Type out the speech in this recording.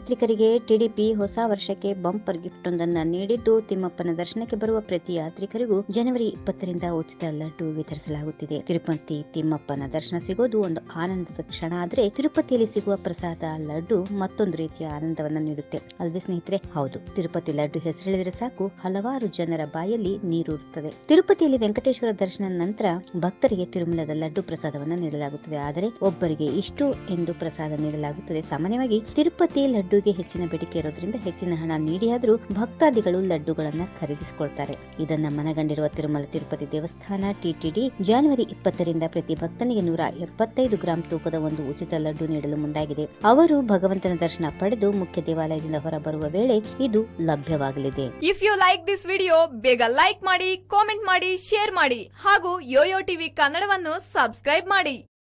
ಯಾತ್ರಿಕರಿಗೆ TDP ಹೊಸ ವರ್ಷಕ್ಕೆ bumper gift ಒಂದನ್ನ ನೀಡಿದ್ದು ತಿಮ್ಮಪ್ಪನ ದರ್ಶನಕ್ಕೆ ಬರುವ ಪ್ರತಿ ಯಾತ್ರಿಕರಿಗೂ ಜನವರಿ ಇಪ್ಪತ್ತರಿಂದ ಉಚಿತ ಲಡ್ಡು ವಿತರಿಸಲಾಗುತ್ತಿದೆ ತಿರುಪತಿ ತಿಮ್ಮಪ್ಪನ ದರ್ಶನ ಸಿಗೋದು ಒಂದು ಆನಂದದ ಕ್ಷಣ ಆದ್ರೆ ತಿರುಪತಿಯಲ್ಲಿ ಸಿಗುವ ಪ್ರಸಾದ ಲಡ್ಡು ಮತ್ತೊಂದು ರೀತಿಯ ಆನಂದವನ್ನ ನೀಡುತ್ತೆ ಅಲ್ವೇ ಸ್ನೇಹಿತರೆ ಹೌದು ತಿರುಪತಿ ಲಡ್ಡು ಹೆಸರಿಳಿದ್ರೆ ಸಾಕು ಹಲವಾರು ಜನರ ಬಾಯಲ್ಲಿ ನೀರೂರುತ್ತದೆ ತಿರುಪತಿಯಲ್ಲಿ ವೆಂಕಟೇಶ್ವರ ದರ್ಶನ ನಂತರ ಭಕ್ತರಿಗೆ ತಿರುಮಲದ ಲಡ್ಡು ಪ್ರಸಾದವನ್ನ ನೀಡಲಾಗುತ್ತದೆ ಆದರೆ ಒಬ್ಬರಿಗೆ ಇಷ್ಟು ಎಂದು ಪ್ರಸಾದ ನೀಡಲಾಗುತ್ತದೆ ಸಾಮಾನ್ಯವಾಗಿ ತಿರುಪತಿ ಲಡ್ಡುಗೆ ಹೆಚ್ಚಿನ ಬೇಡಿಕೆ ಇರೋದ್ರಿಂದ ಹೆಚ್ಚಿನ ಹಣ ನೀಡಿಯಾದರೂ ಭಕ್ತಾದಿಗಳು ಲಡ್ಡುಗಳನ್ನ ಖರೀದಿಸಿಕೊಳ್ತಾರೆ ಇದನ್ನ ಮನಗಂಡಿರುವ ತಿರುಮಲ ತಿರುಪತಿ ದೇವಸ್ಥಾನ ಟಿಟಿಡಿ ಜಾನ್ವರಿ ಇಪ್ಪತ್ತರಿಂದ ಪ್ರತಿ ಭಕ್ತನಿಗೆ ನೂರ ಎಪ್ಪತ್ತೈದು ಗ್ರಾಂ ತೂಕದ ಒಂದು ಉಚಿತ ಲಡ್ಡು ನೀಡಲು ಮುಂದಾಗಿದೆ ಅವರು ಭಗವಂತನ ದರ್ಶನ ಪಡೆದು ಮುಖ್ಯ ದೇವಾಲಯದಿಂದ ಹೊರಬರುವ ವೇಳೆ ಇದು ಲಭ್ಯವಾಗಲಿದೆ if you like this video ಬೇಗ ಲೈಕ್ ಮಾಡಿ ಕಾಮೆಂಟ್ ಮಾಡಿ ಶೇರ್ ಮಾಡಿ ಹಾಗೂ ಯೋಯೋ ಟಿವಿ ಕನ್ನಡವನ್ನು ಸಬ್ಸ್ಕ್ರೈಬ್ ಮಾಡಿ